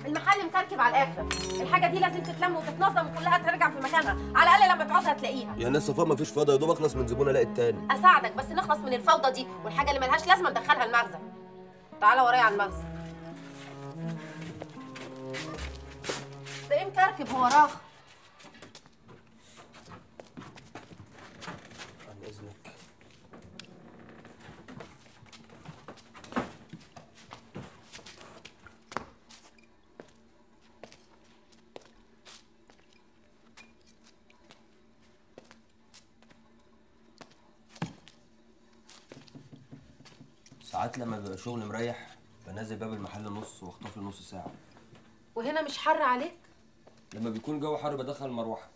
المحل مكركب على الاخر الحاجه دي لازم تتلم وتتنظم وكلها ترجع في مكانها على الاقل لما تعوزها تلاقيها يا ناس صفاء مفيش فاضي يا دوب اخلص من زبون الاقي التاني اساعدك بس نخلص من الفوضى دي والحاجه اللي ملهاش لازمه ندخلها المخزن تعالى ورايا على المخزن ده ايه مكركب هو راخ عن اذنك ساعات لما بيبقى شغل مريح بنزل باب المحل نص واخطف لي نص ساعة وهنا مش حر عليك لما بيكون جو حر بدخل مروحة